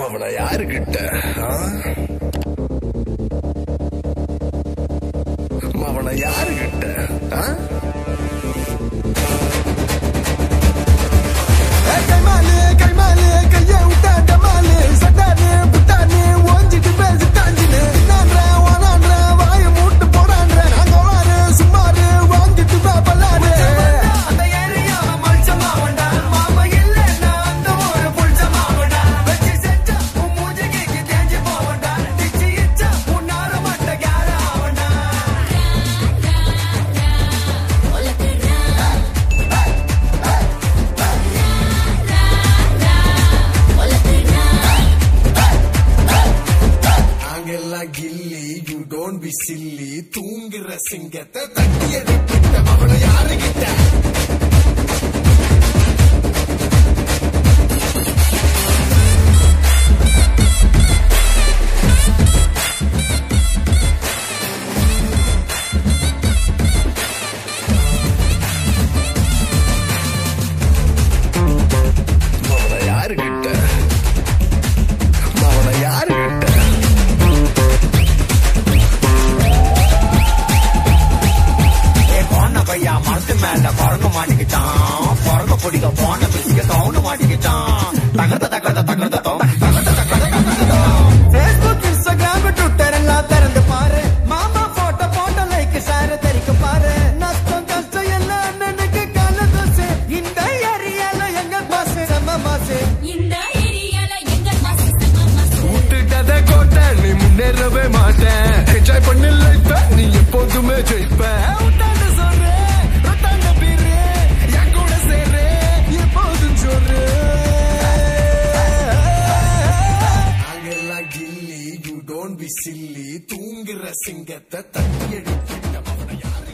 அவனை யாருகிட்ட ஆ? அவனை யாருகிட்ட ஆ? கைமாலு கைமாலு கைய விட்டா டமாலு சட்டானு புட்டானு ஓஞ்சிட்டு பேசி தாண்டினு நான்ற வானான்ற வாய மூட்டு போடான்ற நாங்க வாரு சும்மாரு வாங்கிட்டு பல்லாரு அந்த ஏரியா மல்சமா வண்டா மாமா இல்ல நான் அந்த ஒரு புல்சமா வண்டா வெச்சி செஞ்சா உன் மூஞ்சிக்கு தேஞ்சு போவண்டா டிச்சி இச்சா உன்னார மட்ட கேர ஆவண்டா நாங்கெல்லாம் கில்லி யூ டோன்ட் பி சில்லி தூங்குற சிங்கத்தை தட்டி அடிக்கிட்ட அவனை யாருகிட்ட அவனை யாருகிட்ட அவனை யாருகிட்ட ஏ போன பையா மரத்து மேல குரங்க மாட்டிக்கிட்டான் குரங்க பிடிக்க போன பிடிக்க கவுன மாட்டிக்கிட்டான் தகர்த்த தகர்த்த தகர்த்த தகர்த்த தகர்த்த Facebook, Instagram, Twitter எல்லாம் திறந்து பாரு மாமா போட்டோ போட்டோ லைக் ஷேர் தெரிக்க பாரு நஷ்டம் கஷ்டம் எல்லாம் அண்ணனுக்கு கால தோசை இந்த ஏரியால எங்க பாசு செம்ம மாசு இந்த ஏரியால எங்க மாசு செம்ம மாசு விட்டுட்டத கோட்டை நீ முன்னேறவே மாட்டேன் என்ஜாய் பண்ணு லைஃப நீ எப்போதுமே ஜெயிப்ப விட்டாண்டு சொல்று ரொட்டாண்ட பீரு என் கூட சேரு எப்போதும் சொல்று நாங்கெல்லாம் கில்லி யூ டோன்ட் பி சில்லி தூங்குற சிங்கத்தை தட்டி அடிக்கிட்ட அவனை யாரு